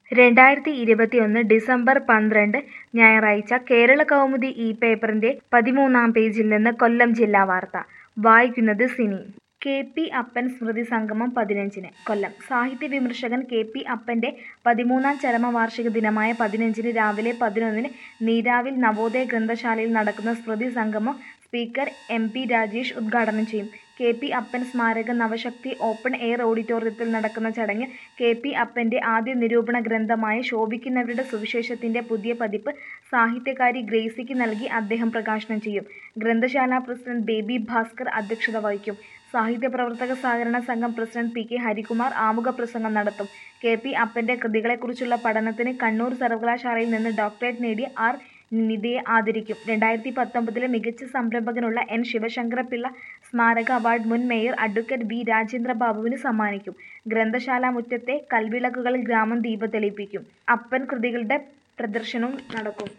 രണ്ടായിരത്തി ഇരുപത്തിയൊന്ന് ഡിസംബർ പന്ത്രണ്ട് ഞായറാഴ്ച കേരള കൗമുദി ഈ പേപ്പറിന്റെ പതിമൂന്നാം പേജിൽ നിന്ന് കൊല്ലം ജില്ലാ വാർത്ത വായിക്കുന്നത് സിനി കെ പി അപ്പൻ സ്മൃതി സംഗമം പതിനഞ്ചിന് കൊല്ലം സാഹിത്യ വിമർശകൻ കെ പി അപ്പന്റെ പതിമൂന്നാം ചരമവാർഷിക ദിനമായ പതിനഞ്ചിന് രാവിലെ പതിനൊന്നിന് നീരാവിൽ നവോദയ ഗ്രന്ഥശാലയിൽ നടക്കുന്ന സ്മൃതി സംഗമം സ്പീക്കർ എം പി രാജേഷ് ഉദ്ഘാടനം ചെയ്യും കെ പി അപ്പൻ സ്മാരക നവശക്തി ഓപ്പൺ എയർ ഓഡിറ്റോറിയത്തിൽ നടക്കുന്ന ചടങ്ങ് കെ പി അപ്പന്റെ ആദ്യ നിരൂപണ ഗ്രന്ഥമായ ശോഭിക്കുന്നവരുടെ സുവിശേഷത്തിന്റെ പുതിയ പതിപ്പ് സാഹിത്യകാരി ഗ്രേസിക്ക് നൽകി അദ്ദേഹം പ്രകാശനം ചെയ്യും ഗ്രന്ഥശാല പ്രസിഡന്റ് ബേബി ഭാസ്കർ അധ്യക്ഷത വഹിക്കും സാഹിത്യ പ്രവർത്തക സഹകരണ സംഘം പ്രസിഡന്റ് പി കെ ഹരികുമാർ ആമുഖ പ്രസംഗം നടത്തും കെ പി അപ്പന്റെ കൃതികളെക്കുറിച്ചുള്ള പഠനത്തിന് കണ്ണൂർ സർവകലാശാലയിൽ നിന്ന് ഡോക്ടറേറ്റ് നേടിയ ആർ നിധിയെ ആദരിക്കും രണ്ടായിരത്തി പത്തൊമ്പതിലെ മികച്ച സംരംഭകനുള്ള എൻ ശിവശങ്കരപിള്ള സ്മാരക അവാർഡ് മുൻ മേയർ അഡ്വക്കേറ്റ് വി രാജേന്ദ്ര ബാബുവിന് സമ്മാനിക്കും ഗ്രന്ഥശാല മുറ്റത്തെ കൽവിളക്കുകളിൽ ഗ്രാമം ദീപം തെളിയിക്കും അപ്പൻ കൃതികളുടെ പ്രദർശനവും നടക്കും